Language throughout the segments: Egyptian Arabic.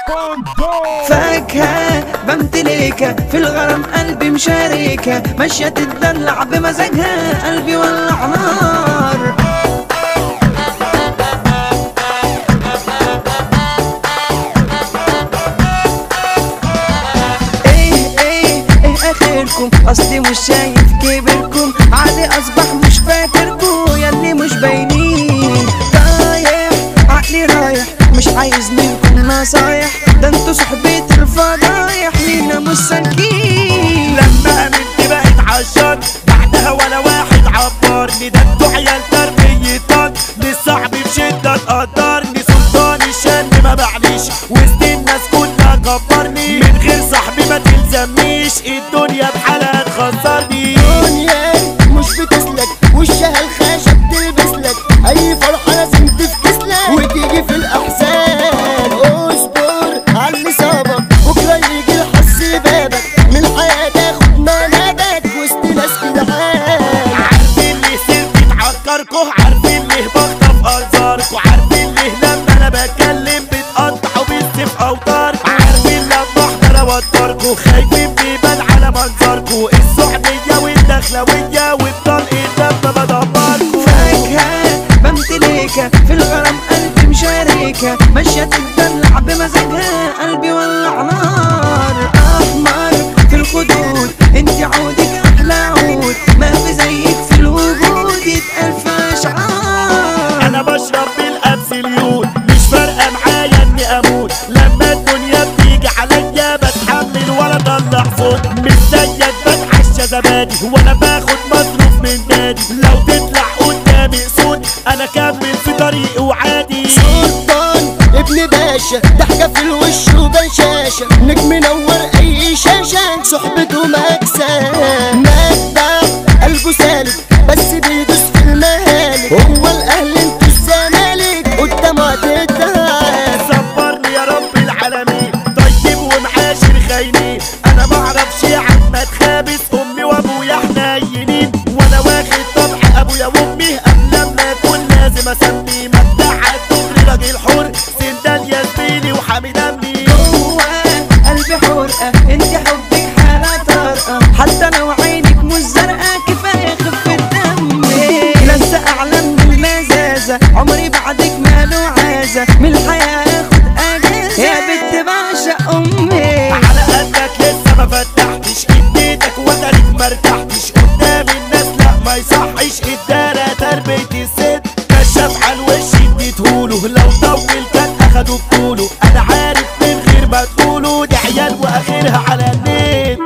فاكهة بمتلكة في الغرام قلبي مشاركة ماشية تتدلع بمزاجها قلبي ولع نار ايه ايه ايه اخركم اصلي مش شايف كبركم عادي اصبح مش فاكركم ياللي مش باينين رايح عقلي رايح مش عايز منكم نصايح ده انتوا صحبة الفضايح لينا مش سالكين لما امنت بقت عشان بعدها ولا واحد عبرني ده انتوا عيال تربية طن لصاحبي بشدة تقدرني سلطان الشن ما بعليش وسط الناس كلها كبرني من غير صاحبي ما تلزمنيش الدنيا بحالها تخسرني دنيا مش بتسلك وشها الخشب تلبس لك اي فرحه لازم تفكس لك وتيجي في الاحزان اصبر على اللي صابك بكره يجي الحظ بابك من الحياه تاخد منابك وسط ناس جدعان عارفين ليه سيرتي تعكركوا عارفين ليه بخطف انظاركوا عارفين ليه لما انا بتكلم بتقطعوا بالسيف اوتاركوا عارفين لما احضر اوتركوا خايفين بيبان على منظركوا الصحبيه والدخلويه والطلق لما بدمركوا فاكهة بمتلكة في الغرام قلبي مشاركة ماشية تتدلع بمزاجها قلبي ولع نار أحمر في الخدود انت عودك أحلى عود ما في زيك في الوجود يتقال في أشعار انا بشرب بالابسليون مش فارقه معايا اني اموت لما الدنيا بتيجي عليا بتحمل ولا اطلع صوت مش زيك بتعشى زبادي وانا باخد مصروف من نادي لو تطلع قدامي صوت انا كمل في طريقي وعادي سلطان ابن باشا ضحكة في الوش وبشاشة نجم نور اي شاشة صحبته مكسب مدع قلبه سالك بس بيدوس في المهالك هو الاهل انتوا الزمالك قدامه هتتعب صبرني يا رب العالمين طيب ومعاشر خاينين انا معرفش عمك خابس امي وابويا حنينين وانا واخد طبع ابويا وامي قبل لما اكون لازم اسمي مبدع الدغري راجل حر سندال يا زميلي وحامي دمي هو قلبي حرقة انت حبك حالة طارقة حتى لو عينك مش زرقاء كفاية خفة دمي لسه أعلى من المزازة عمري بعدك ماله عازة من الحياة اخد أجازة يا بنت بعشق أمي على قدك لسه ما فتحتش اديتك وترك ما ارتحتش قدام الناس لا ما يصحش ادارة تربية الست كشف على الوش اديتهوله لو طول كان اخده بطوله انا عارف من غير ما تقوله دي عيال واخرها على النت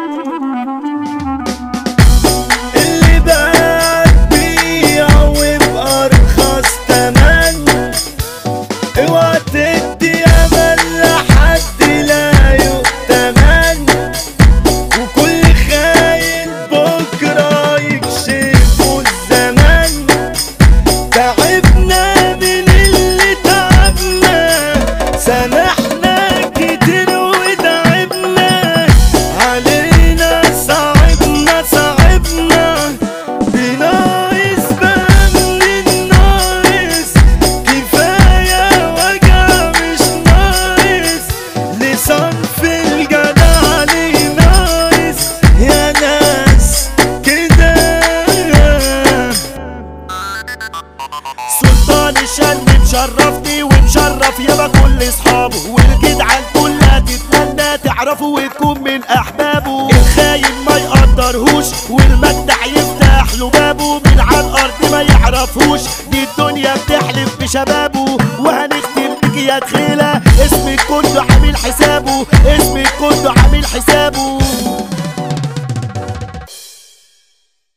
اللي بقى بيع وبأرخص تمن اوعى تدي امل لحد لا يؤتمن وكل خاين بكره يكشفه الزمن تعبنا من اللي تعبنا سامحنا كتير وتعبنا علينا صعبنا صعبنا بناقص بقى من الناقص كفاية وجع مش ناقص لسان في الجدع ليه ناقص يا ناس كده سلطان الشن مشرفني ومشرف يابا كل اصحابه والجدعان كلها تتمنى تعرفه وتكون من احبابه الخاين ما يقدرهوش والمجدع يفتح له بابه من على الارض ما يعرفوش دي الدنيا بتحلف بشبابه وهنختم بك يا دخيله اسمك كله عامل حسابه